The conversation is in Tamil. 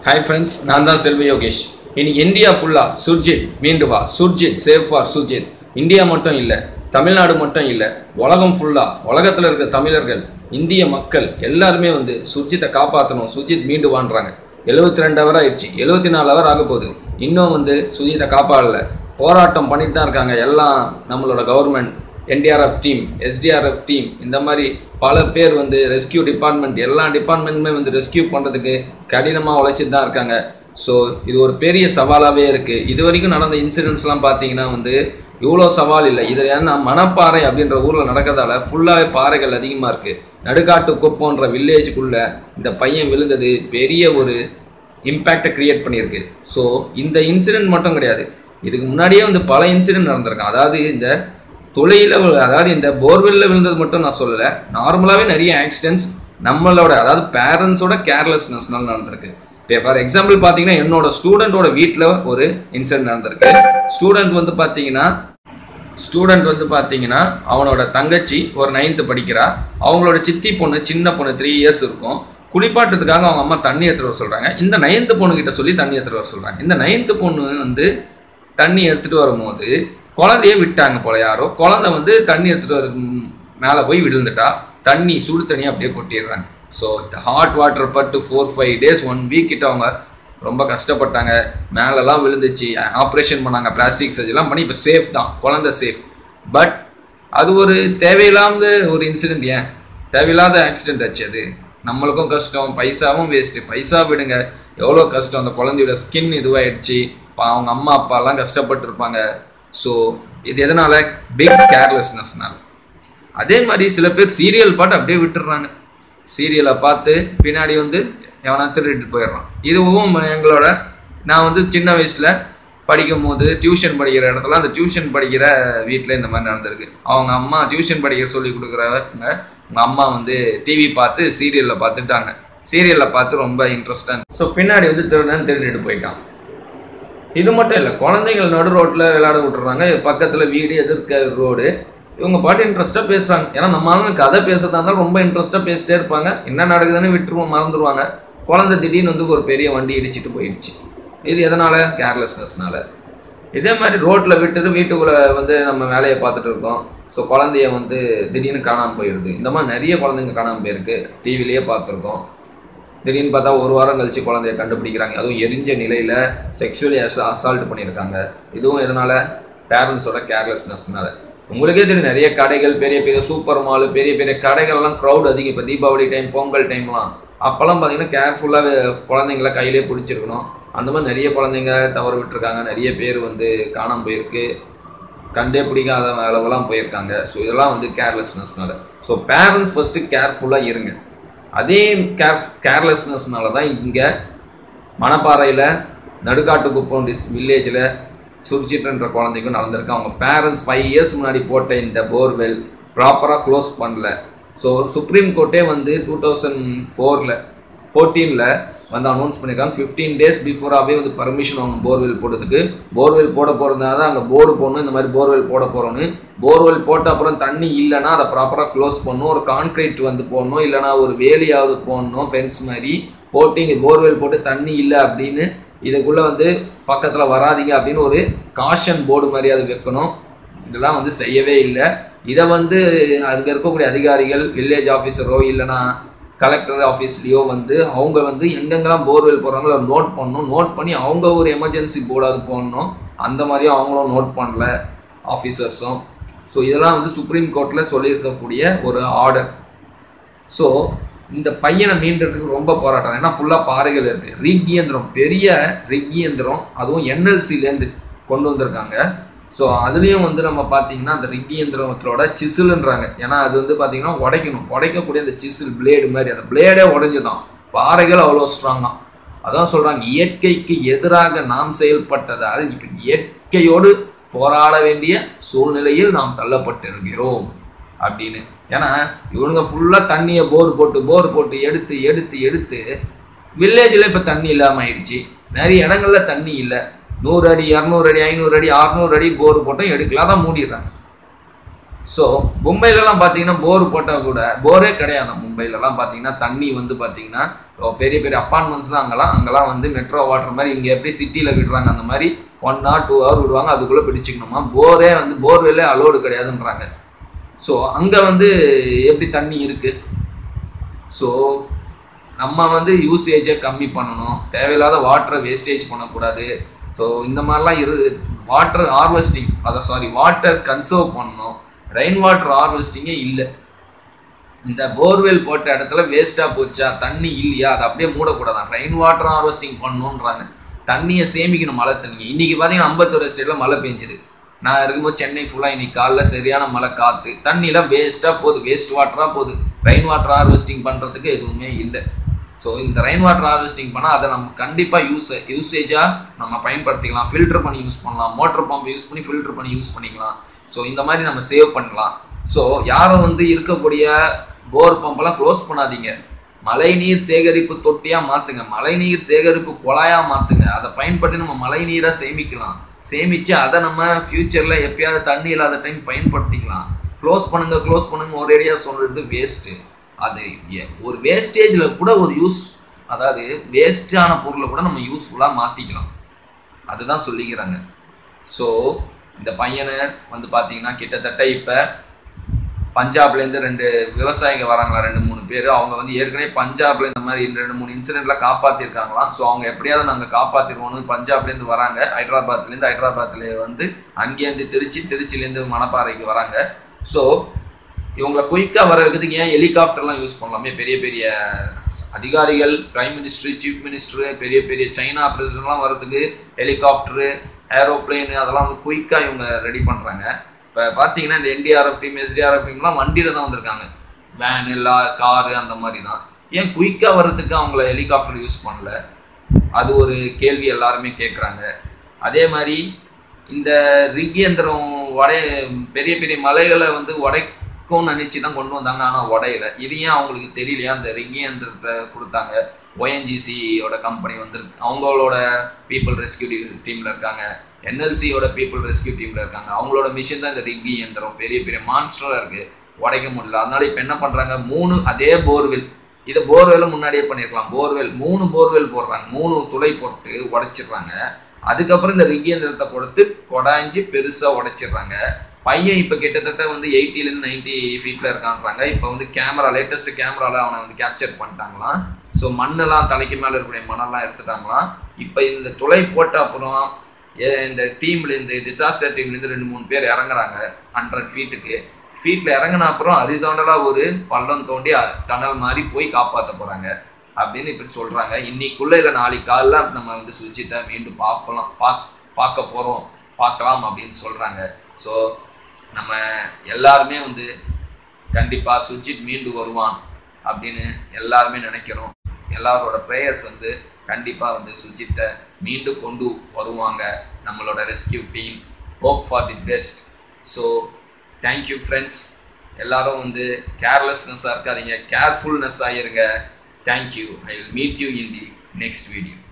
ஹாய் ஃப்ரெண்ட்ஸ் நான் தான் செல்வி யோகேஷ் இன்னைக்கு இந்தியா ஃபுல்லாக சுர்ஜித் மீண்டு வா Surjith safe for Surjith India மட்டும் இல்லை தமிழ்நாடு மட்டும் இல்லை உலகம் ஃபுல்லாக உலகத்தில் இருக்க தமிழர்கள் இந்திய மக்கள் எல்லாருமே வந்து சுர்ஜித்தை காப்பாற்றணும் சுர்ஜித் மீண்டு வான்றாங்க எழுபத்தி ரெண்டு ஹவர் ஆயிடுச்சு எழுபத்தி நாலு ஹவர் ஆக போகுது இன்னும் வந்து சுர்ஜித்தை காப்பாடல போராட்டம் பண்ணிட்டு தான் இருக்காங்க எல்லாம் நம்மளோட government NDRF team SDRF team இந்த மாதிரி பல பேர் வந்து ரெஸ்கியூ டிபார்ட்மெண்ட் எல்லா டிபார்ட்மெண்ட்டுமே வந்து ரெஸ்கியூ பண்ணுறதுக்கு கடினமாக உழைச்சிட்டு தான் இருக்காங்க ஸோ இது ஒரு பெரிய சவாலாகவே இருக்குது இது வரைக்கும் நடந்த இன்சிடென்ட்ஸ்லாம் பார்த்தீங்கன்னா வந்து இவ்வளோ சவால் இல்லை இது ஏன்னா மணப்பாறை அப்படின்ற ஊரில் நடக்கிறதால ஃபுல்லாகவே பாறைகள் அதிகமாக இருக்குது நடுக்காட்டு குப்போன்ற வில்லேஜுக்குள்ளே இந்த பையன் விழுந்தது பெரிய ஒரு இம்பேக்டை கிரியேட் பண்ணியிருக்கு ஸோ இந்த இன்சிடென்ட் மட்டும் கிடையாது இதுக்கு முன்னாடியே வந்து பல இன்சிடென்ட் நடந்திருக்கும் அதாவது இந்த துளையில் அதாவது இந்த போர்வெல்ல விழுந்தது மட்டும் நான் சொல்லலை நார்மலாகவே நிறைய ஆக்சிடென்ட்ஸ் நம்மளோட அதாவது பேரண்ட்ஸோட கேர்லெஸ்னஸ்னால நடந்திருக்கு இப்போ ஃபார் எக்ஸாம்பிள் பார்த்தீங்கன்னா என்னோட ஸ்டூடெண்ட்டோட வீட்டில் ஒரு இன்சிடென்ட் நடந்திருக்கு ஸ்டூடெண்ட் வந்து பார்த்தீங்கன்னா ஸ்டூடெண்ட் வந்து பார்த்தீங்கன்னா அவனோட தங்கச்சி ஒரு நைன்த்து படிக்கிறா அவங்களோட சித்தி பொண்ணு சின்ன பொண்ணு த்ரீ இயர்ஸ் இருக்கும் குளிப்பாட்டத்துக்காக அவங்க அம்மா தண்ணி எடுத்துகிட்டு வர சொல்கிறாங்க இந்த நைன்த்து பொண்ணுகிட்ட சொல்லி தண்ணி எடுத்துகிட்டு வர சொல்கிறாங்க இந்த நைன்த்து பொண்ணு வந்து தண்ணி எடுத்துகிட்டு வரும்போது குழந்தைய விட்டாங்க போல யாரோ குழந்தை வந்து தண்ணி எடுத்துகிட்டு வர மேலே போய் விழுந்துட்டா தண்ணி சுடு தண்ணி அப்படியே கொட்டிடுறாங்க ஸோ ஹாட் வாட்டர் பட்டு four five days one week கிட்ட அவங்க ரொம்ப கஷ்டப்பட்டாங்க மேலெல்லாம் விழுந்துச்சு ஆப்ரேஷன் பண்ணாங்க பிளாஸ்டிக் சர்ஜரிலாம் பண்ணி இப்போ சேஃப் தான் குழந்தை சேஃப் பட் அது ஒரு தேவையில்லாத ஒரு இன்சிடென்ட் ஏன் தேவையில்லாத ஆக்சிடென்ட் ஆச்சு அது நம்மளுக்கும் கஷ்டம் பைசாவும் வேஸ்ட்டு பைசா விடுங்க எவ்வளோ கஷ்டம் அந்த குழந்தையோட ஸ்கின் இதுவாயிடுச்சு இப்போ அவங்க அம்மா அப்பாலாம் கஷ்டப்பட்டுருப்பாங்க ஸோ இது எதனால பிக் கேர்லெஸ்னஸ்னால அதே மாதிரி சில பேர் சீரியல் பாட்டு அப்படியே விட்டுடுறாங்க சீரியலை பார்த்து பின்னாடி வந்து எவனா திருடிட்டு போயிடுறான் இதுவும் எங்களோட நான் வந்து சின்ன வயசில் படிக்கும் போது டியூஷன் படிக்கிற இடத்துல அந்த டியூஷன் படிக்கிற வீட்டில் இந்த மாதிரி நடந்திருக்கு அவங்க அம்மா டியூஷன் படிக்கிற சொல்லி கொடுக்குறவங்க உங்கள் அம்மா வந்து டிவி பார்த்து சீரியலில் பார்த்துட்டாங்க சீரியலில் பார்த்து ரொம்ப இன்ட்ரெஸ்டாக ஸோ பின்னாடி வந்து திருடன் திருடிட்டு போயிட்டான் இது மட்டும் இல்லை குழந்தைகள் நடு ரோட்டில் விளையாட விட்டுறாங்க பக்கத்தில் வீடு எதிர்க்க ரோடு இவங்க பாட்டு இன்ட்ரெஸ்ட்டாக பேசுகிறாங்க ஏன்னா நம்ம ஆளுங்க கதை பேசுறதா இருந்தாலும் ரொம்ப இன்ட்ரெஸ்ட்டாக பேசிட்டே இருப்பாங்க என்ன நடக்குதுன்னு விட்டுருவோம் மறந்துடுவாங்க குழந்தை திடீர்னு வந்து ஒரு பெரிய வண்டி இடிச்சிட்டு போயிடுச்சு இது எதனால கேர்லெஸ்னஸ்னால இதே மாதிரி ரோட்டில் விட்டுட்டு வீட்டுக்குள்ளே வந்து நம்ம வேலையை பார்த்துட்டு இருக்கோம் ஸோ குழந்தைய வந்து திடீர்னு காணாமல் போயிடுது இந்த மாதிரி நிறைய குழந்தைங்க காணாமல் போயிருக்கு டிவிலேயே பார்த்துருக்கோம் திடீர்னு பார்த்தா ஒரு வாரம் கழிச்சு குழந்தைய கண்டுபிடிக்கிறாங்க அதுவும் எரிஞ்ச நிலையில் செக்ஷுவலி அசால்ட் பண்ணியிருக்காங்க இதுவும் எதனால பேரண்ட்ஸோட கேர்லெஸ்னஸ்னால உங்களுக்கே தெரியும் நிறைய கடைகள் பெரிய பெரிய சூப்பர் மால் பெரிய பெரிய கடைகள்லாம் க்ரௌட் அதிகம் இப்போ தீபாவளி டைம் பொங்கல் டைம்லாம் அப்போல்லாம் பார்த்தீங்கன்னா கேர்ஃபுல்லாக குழந்தைங்கள கையிலே பிடிச்சிருக்கணும் அந்த மாதிரி நிறைய குழந்தைங்க தவறு விட்டுருக்காங்க நிறைய பேர் வந்து காணாமல் போயிருக்கு கண்டே பிடிக்காத அளவுலாம் போயிருக்காங்க ஸோ இதெல்லாம் வந்து கேர்லெஸ்னஸ்னால ஸோ பேரண்ட்ஸ் ஃபஸ்ட்டு கேர்ஃபுல்லாக இருங்க அதே கேர் கேர்லெஸ்னஸ்னால தான் இங்கே மணப்பாறையில் நடுக்காட்டுக்குப்பம் டிஸ் வில்லேஜில் சுர்ஜித்ன்ற குழந்தைக்கும் நடந்திருக்கு அவங்க பேரண்ட்ஸ் ஃபைவ் இயர்ஸ் முன்னாடி போட்ட இந்த போர்வெல் ப்ராப்பராக க்ளோஸ் பண்ணல ஸோ சுப்ரீம் கோர்ட்டே வந்து டூ தௌசண்ட் ஃபோரில் ஃபோர்டீனில் வந்து அனௌன்ஸ் பண்ணியிருக்காங்க ஃபிஃப்டீன் டேஸ் பிஃபோராகவே வந்து பர்மிஷன் அவங்க போர்வெல் போட்டதுக்கு போர்வெல் போட போகிறதுனால தான் அங்கே போர்டு போடணும் இந்த மாதிரி போர்வெல் போட போகிறோன்னு போர்வெல் போட்ட அப்புறம் தண்ணி இல்லைன்னா அதை ப்ராப்பராக க்ளோஸ் பண்ணணும் ஒரு கான்க்ரீட் வந்து போடணும் இல்லைனா ஒரு வேலியாவது போடணும் ஃபென்ஸ் மாதிரி போட்டு இங்கே போர்வெல் போட்டு தண்ணி இல்லை அப்படின்னு இதுக்குள்ளே வந்து பக்கத்தில் வராதிங்க அப்படின்னு ஒரு காஷன் போர்டு மாதிரி அது வைக்கணும் இதெல்லாம் வந்து செய்யவே இல்லை இதை வந்து அங்கே இருக்கக்கூடிய அதிகாரிகள் வில்லேஜ் ஆஃபீஸரோ இல்லைனா கலெக்டர் ஆஃபீஸ்லேயோ வந்து அவங்க வந்து எங்கெங்கெல்லாம் போர்வெல் போடுறாங்களோ நோட் பண்ணணும் நோட் பண்ணி அவங்க ஒரு எமர்ஜென்சி போர்டாவது போடணும் அந்த மாதிரியும் அவங்களும் நோட் பண்ணல ஆஃபீஸர்ஸும் ஸோ இதெல்லாம் வந்து சுப்ரீம் கோர்ட்டில் சொல்லியிருக்கக்கூடிய ஒரு ஆர்டர் ஸோ இந்த பையனை மீண்டதுக்கு ரொம்ப போராட்டம் ஏன்னா ஃபுல்லாக பாறைகள் இருக்குது ரிக் இயந்திரம் பெரிய ரிக் இயந்திரம் அதுவும் என்எல்சிலேருந்து கொண்டு வந்திருக்காங்க ஸோ அதுலேயும் வந்து நம்ம பார்த்தீங்கன்னா அந்த ரிக் இயந்திரத்தோட சிசில்ன்றாங்க ஏன்னா அது வந்து பார்த்தீங்கன்னா உடைக்கணும் உடைக்கக்கூடிய அந்த சிசில் பிளேடு மாதிரி அந்த பிளேடே உடைஞ்சுதான் பாறைகள் அவ்வளோ ஸ்ட்ராங்காக அதான் சொல்கிறாங்க இயற்கைக்கு எதிராக நாம் செயல்பட்டதால் இப்போ இயற்கையோடு போராட வேண்டிய சூழ்நிலையில் நாம் தள்ளப்பட்டிருக்கிறோம் அப்படின்னு ஏன்னா இவனுங்க ஃபுல்லாக தண்ணியை போர் போட்டு போர் போட்டு எடுத்து எடுத்து எடுத்து வில்லேஜில் இப்போ தண்ணி இல்லாமல் ஆயிடுச்சு நிறைய இடங்கள்ல தண்ணி இல்லை நூறு அடி இரநூறு அடி ஐநூறு அடி அறுநூறு அடி போர் போட்டும் எடுக்கலாம் தான் மூடிடுறாங்க ஸோ மும்பைலலாம் பார்த்தீங்கன்னா போர் போட்டால் கூட போரே கிடையாது மும்பைலலாம் பார்த்தீங்கன்னா தண்ணி வந்து பார்த்தீங்கன்னா இப்போ பெரிய பெரிய அப்பார்ட்மெண்ட்ஸ் தான் அங்கெல்லாம் அங்கெல்லாம் வந்து மெட்ரோ வாட்டர் மாதிரி இங்கே எப்படி சிட்டியில் விடுறாங்க அந்த மாதிரி ஒன் ஹவர் டூ ஹவர் விடுவாங்க அதுக்குள்ளே பிடிச்சிக்கணுமா போரே வந்து போர்வெல்லே அலோடு கிடையாதுன்றாங்க ஸோ அங்கே வந்து எப்படி தண்ணி இருக்குது ஸோ நம்ம வந்து யூசேஜை கம்மி பண்ணணும் தேவையில்லாத வாட்டரை வேஸ்டேஜ் பண்ணக்கூடாது ஸோ இந்த மாதிரிலாம் இரு வாட்டர் ஹார்வெஸ்டிங் அதை சாரி வாட்டர் கன்சர்வ் பண்ணணும் ரெயின் வாட்டர் ஹார்வெஸ்டிங்கே இல்லை இந்த போர்வெல் போட்ட இடத்துல வேஸ்ட்டாக போச்சா தண்ணி இல்லையா அதை அப்படியே மூடக்கூடாதான் ரெயின் வாட்டர் ஹார்வெஸ்டிங் பண்ணணுன்றாங்க தண்ணியை சேமிக்கணும் மழை தண்ணி இன்னைக்கு பார்த்தீங்கன்னா ஐம்பத்தொரு ஸ்டேட்டில் மழை பெஞ்சுது நான் இருக்கும்போது சென்னை ஃபுல்லாக இன்னைக்கு காலைல சரியான மழை காற்று தண்ணியெலாம் வேஸ்ட்டாக போகுது வேஸ்ட் வாட்டராக போகுது ரெயின் வாட்டர் ஹார்வெஸ்டிங் பண்ணுறதுக்கு எதுவுமே இல்லை ஸோ இந்த ரெயின் வாட்டர் ஹார்வெஸ்டிங் பண்ணால் அதை நம்ம கண்டிப்பாக யூஸ் யூசேஜாக நம்ம பயன்படுத்திக்கலாம் ஃபில்டர் பண்ணி யூஸ் பண்ணலாம் மோட்டர் பம்ப் யூஸ் பண்ணி ஃபில்டர் பண்ணி யூஸ் பண்ணிக்கலாம் ஸோ இந்த மாதிரி நம்ம சேவ் பண்ணலாம் ஸோ யாரும் வந்து இருக்கக்கூடிய போர் பம்பெல்லாம் க்ளோஸ் பண்ணாதீங்க மழைநீர் சேகரிப்பு தொட்டியா மாத்துங்க மழைநீர் சேகரிப்பு குழாயா மாத்துங்க அதை பயன்படுத்தி நம்ம மழைநீரை சேமிக்கலாம் சேமிச்சு அதை நம்ம ஃபியூச்சர்ல எப்பயாவது தண்ணி இல்லாத டைம் பயன்படுத்திக்கலாம் க்ளோஸ் பண்ணுங்க க்ளோஸ் பண்ணுங்க ஒரேடியா சொல்றது வேஸ்ட்டு அது எ- ஒரு வேஸ்டேஜ்ல கூட ஒரு யூஸ் அதாவது வேஸ்டான பொருளை கூட நம்ம யூஸ்ஃபுல்லாக மாற்றிக்கலாம் அதுதான் சொல்லிக்கிறாங்க ஸோ இந்த பையனை வந்து பார்த்தீங்கன்னா கிட்டத்தட்ட இப்போ பஞ்சாப்லேருந்து ரெண்டு விவசாயிங்க வராங்களா ரெண்டு மூணு பேர் அவங்க வந்து ஏற்கனவே பஞ்சாப்ல இந்த மாதிரி ரெண்டு மூணு இன்சிடென்ட்ல காப்பாற்றிருக்காங்களாம் ஸோ அவங்க எப்படியாவது நாங்கள் காப்பாற்றிருவோம்னு பஞ்சாப்லேருந்து வராங்க ஹைதராபாத்லேருந்து ஹைதராபாத்ல வந்து அங்கேருந்து திருச்சி திருச்சிலேருந்து மணப்பாறைக்கு வராங்க ஸோ இவங்களை குயிக்காக வர வைக்கிறதுக்கு ஏன் ஹெலிகாப்டர்லாம் யூஸ் பண்ணலாமே பெரிய பெரிய அதிகாரிகள் பிரைம் மினிஸ்டர் சீஃப் மினிஸ்டர் பெரிய பெரிய சைனா பிரசிடென்ட்லாம் வர்றதுக்கு ஹெலிகாப்டரு ஏரோப்ளேனு அதெல்லாம் வந்து குயிக்காக இவங்க ரெடி பண்ணுறாங்க இப்போ பார்த்தீங்கன்னா இந்த என்டிஆர்எஃப் டீம் எஸ்டிஆர்எஃப் டீம்லாம் வண்டியில் தான் வந்திருக்காங்க வேன் எல்லா காரு அந்த மாதிரி தான் ஏன் குயிக்காக வர்றதுக்கு அவங்கள ஹெலிகாப்டர் யூஸ் பண்ணல அது ஒரு கேள்வி எல்லாருமே கேட்குறாங்க அதே மாதிரி இந்த ரிக் இயந்திரம் உடைய பெரிய பெரிய மலைகளை வந்து உடைக்கும்னு நினச்சி தான் கொண்டு வந்தாங்க ஆனால் உடையல இது ஏன் அவங்களுக்கு தெரியலையா அந்த ரிக் இயந்திரத்தை கொடுத்தாங்க ஓஎன்ஜிசியோட கம்பெனி வந்து அவங்களோட பீப்புள் ரெஸ்கியூ டீமில் இருக்காங்க என்எல்சியோட பீப்புள் ரெஸ்கியூ டீமில் இருக்காங்க அவங்களோட மிஷின் தான் இந்த ரிக் இயந்திரம் பெரிய பெரிய மான்ஸ்டராக இருக்குது உடைக்க முடியல அதனால இப்போ என்ன பண்ணுறாங்க மூணு அதே போர்வெல் இதை போர்வெல்ல முன்னாடியே பண்ணியிருக்கலாம் போர்வெல் மூணு போர்வெல் போடுறாங்க மூணு துளை போட்டு உடைச்சிடுறாங்க அதுக்கப்புறம் இந்த ரிக் இயந்திரத்தை கொடுத்து கொடாஞ்சி பெருசாக உடைச்சிடுறாங்க பையன் இப்போ கிட்டத்தட்ட வந்து எயிட்டிலேருந்து நைன்டி ஃபீட்டில் இருக்கான்றாங்க இப்போ வந்து கேமரா லேட்டஸ்ட் கேமரால அவனை வந்து கேப்சர் பண்ணிட்டாங்களாம் ஸோ மண்ணெல்லாம் தலைக்கு மேலே இருக்கக்கூடிய மண்ணெல்லாம் எடுத்துட்டாங்களாம் இப்போ இந்த துளை போட்ட அப்புறம் ஏ- இந்த டீம்ல இந்த டிசாஸ்டர் டீம்லேருந்து ரெண்டு மூணு பேர் இறங்குறாங்க ஹண்ட்ரட் ஃபீட்டுக்கு ஃபீட்டில் இறங்கின அப்புறம் ஹரிசாண்டலாக ஒரு பள்ளம் தோண்டி டனல் மாதிரி போய் காப்பாற்ற போகிறாங்க அப்படின்னு இப்படி சொல்கிறாங்க இன்னைக்குள்ள இல்லை நாளைக்கு காலைல நம்ம வந்து சுஜித்தை மீண்டும் பார்க்கலாம் பாக் பார்க்க போகிறோம் பார்க்கலாம் அப்படின்னு சொல்கிறாங்க ஸோ நம்ம எல்லாருமே வந்து கண்டிப்பாக சுஜித் மீண்டு வருவான் அப்படின்னு எல்லாருமே நினைக்கிறோம் எல்லாரோட ப்ரேயர்ஸ் வந்து கண்டிப்பாக வந்து சுஜித்தை மீண்டும் கொண்டு வருவாங்க நம்மளோட rescue team hope for the best so thank you friends எல்லாரும் வந்து கேர்லெஸ்னஸாக இருக்காதீங்க கேர்ஃபுல்னஸ் ஆகிருங்க thank you I will meet you in the next video